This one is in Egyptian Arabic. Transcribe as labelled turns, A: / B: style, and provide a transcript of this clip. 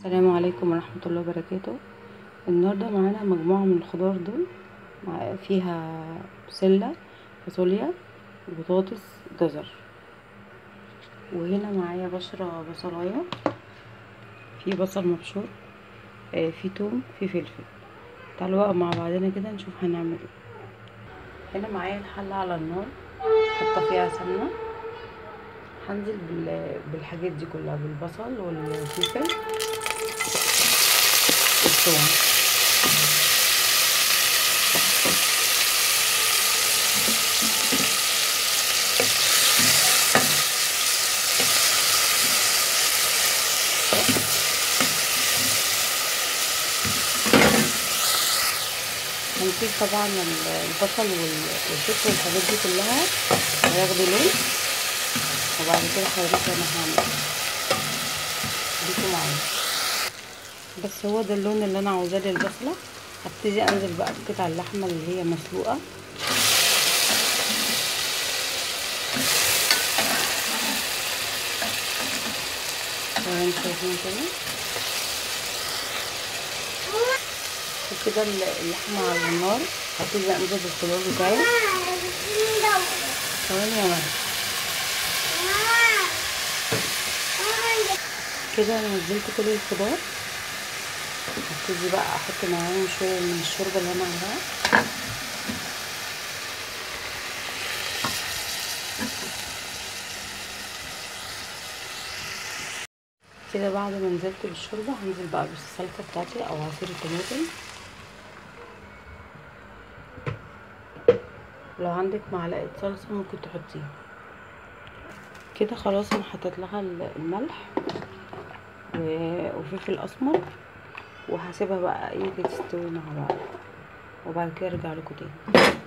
A: السلام عليكم ورحمة الله وبركاته النهاردة معانا مجموعة من الخضار دول مع- فيها بسلة فاصوليا بطاطس جزر وهنا معايا بشرة بصلاية في بصل مبشور آه، في توم في فلفل تعالوا بقى مع بعضنا كده نشوف هنعمل ايه هنا معايا الحلة على النار حاطة فيها سمنة هنزل بال- بالحاجات دي كلها بالبصل والفلفل والثوم هنسيب طبعا البصل والفلفل والحاجات دي كلها هياخدوا لون وبعد كده هوريكم انا هعمل خليكوا معايا بس هو ده اللون اللي انا عاوزاه للبصله هبتدي انزل بقى بقطع اللحمه اللي هي مسلوقه زي ما انتم شايفين كده وكده اللحمه على النار هبتدي انزل بالخضار بتاعي ثواني يا مريم كده انا نزلت كل الخضار هبتدي بقى احط معاهم شويه من الشوربه اللي انا عاملاها كده بعد ما نزلت بالشوربه هنزل بقى بالصلصه بتاعتي او عصير الطماطم لو عندك معلقه صلصه ممكن تحطيها كده خلاص انا حطيت لها الملح وفلفل اسمر وهسيبها بقى ايه تستوي مع بعض وبعد كده ارجع لكم تاني